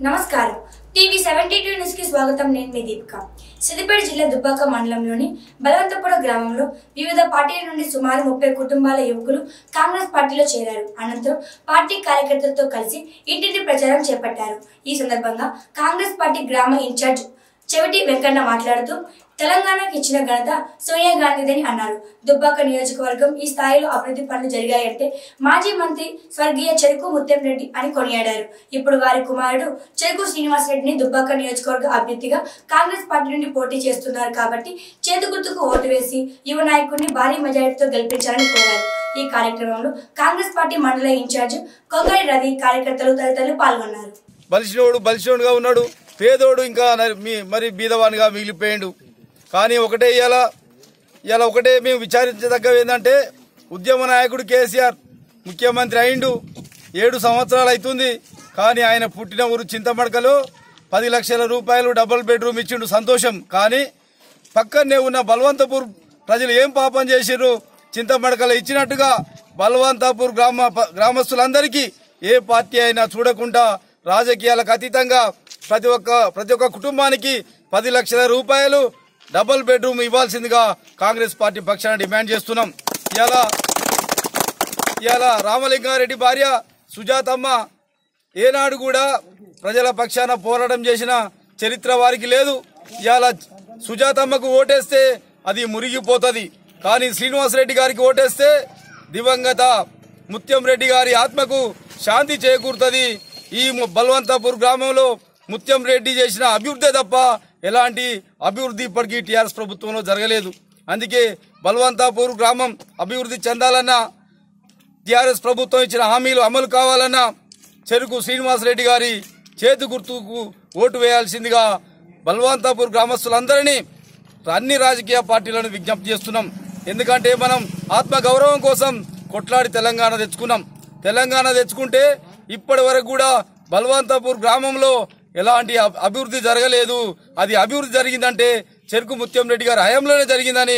నమస్కారం TV seventy two news కి స్వాగతం నేను మీ దీపిక సిద్దిపేట జిల్లా దుబ్బాక మండలంలోని బలవంతపుర గ్రామంలో వివిధ పార్టీల నుండి సుమారు ముప్పై కుటుంబాల యువకులు కాంగ్రెస్ పార్టీలో చేరారు అనంతరం పార్టీ కార్యకర్తలతో కలిసి ఇంటింటి ప్రచారం చేపట్టారు ఈ సందర్భంగా కాంగ్రెస్ పార్టీ గ్రామ ఇన్ఛార్జ్ చెవిటి వెంకన్న మాట్లాడుతూ తెలంగాణకు ఇచ్చిన ఘనత సోనియా గాంధీదని అన్నారు దుబ్బాక నియోజకవర్గం ఈ స్థాయిలో అభివృద్ధి పనులు జరిగాయంటే మాజీ మంత్రి స్వర్గీయ చెరుకు ముత్యం రెడ్డి అని కొనియాడారు ఇప్పుడు వారి కుమారుడు చెరుకు శ్రీనివాస్ రెడ్డిని దుబ్బాక నియోజకవర్గ అభ్యర్థిగా కాంగ్రెస్ పార్టీ నుండి పోటీ చేస్తున్నారు కాబట్టి చేతు గుర్తుకు ఓటు వేసి యువ నాయకుడిని భారీ మెజారిటీతో గెలిపించాలని కోరారు ఈ కార్యక్రమంలో కాంగ్రెస్ పార్టీ మండల ఇన్ఛార్జ్ కొగ్గరి రవి కార్యకర్తలు తదితరులు పాల్గొన్నారు బలిసినోడు బలిసినోడుగా ఉన్నాడు పేదోడు ఇంకా నరి- మీ- మరి బీదవానిగా మిగిలిపోయిండు కానీ ఒకటే ఇలా ఇలా ఒకటే మేము విచారించదగ్గ ఏంటంటే ఉద్యమ నాయకుడు కేసీఆర్ ముఖ్యమంత్రి అయిండు ఏడు సంవత్సరాలు అవుతుంది కానీ ఆయన పుట్టిన ఊరు చింతమడకలో పది లక్షల రూపాయలు డబుల్ బెడ్రూమ్ ఇచ్చిండు సంతోషం కానీ పక్కనే ఉన్న బల్వంతపూర్ ప్రజలు ఏం పాపం చేసిర్రు చింతమడకలు ఇచ్చినట్టుగా బల్వంతాపూర్ గ్రామ గ్రామస్తులందరికీ ఏ పార్టీ అయినా చూడకుండా రాజకీయాలకు అతీతంగా ప్రతి ఒక్క ప్రతి ఒక్క కుటుంబానికి పది లక్షల రూపాయలు డబుల్ బెడ్రూమ్ ఇవ్వాల్సిందిగా కాంగ్రెస్ పార్టీ పక్షాన డిమాండ్ చేస్తున్నాం ఇలా ఇలా రామలింగారెడ్డి భార్య సుజాతమ్మ ఏనాడు కూడా ప్రజల పక్షాన పోరాటం చేసిన చరిత్ర వారికి లేదు ఇవాళ సుజాతమ్మకు ఓటేస్తే అది మురిగిపోతుంది కానీ శ్రీనివాసరెడ్డి గారికి ఓటేస్తే దివంగత ముత్యం రెడ్డి గారి ఆత్మకు శాంతి చేకూరుతుంది ఈ ము- బల్వంతాపూర్ గ్రామంలో ముత్యం రెడ్డి చేసిన అభివృద్ధి తప్ప ఎలాంటి అభివృద్ధి ఇప్పటికీ టీఆర్ఎస్ ప్రభుత్వంలో జరగలేదు అందుకే బల్వంతాపూర్ గ్రామం అభివృద్ధి చెందాలన్నా టీఆర్ఎస్ ప్రభుత్వం ఇచ్చిన హామీలు అమలు కావాలన్నా చెరుకు శ్రీనివాసరెడ్డి గారి చేతి గుర్తుకు ఓటు వేయాల్సిందిగా బల్వంతాపూర్ గ్రామస్తులందరినీ అన్ని రాజకీయ పార్టీలను విజ్ఞప్తి చేస్తున్నాం ఎందుకంటే మనం ఆత్మ గౌరవం కోసం కొట్లాడి తెలంగాణ తెచ్చుకున్నాం తెలంగాణ తెచ్చుకుంటే ఇప్పటి వరకు కూడా బల్వంతాపూర్ గ్రామంలో ఎలాంటి అభి- అభివృద్ధి జరగలేదు అది అభివృద్ధి జరిగిందంటే చెరుకు ముత్యం రెడ్డి గారి హయాంలోనే జరిగిందని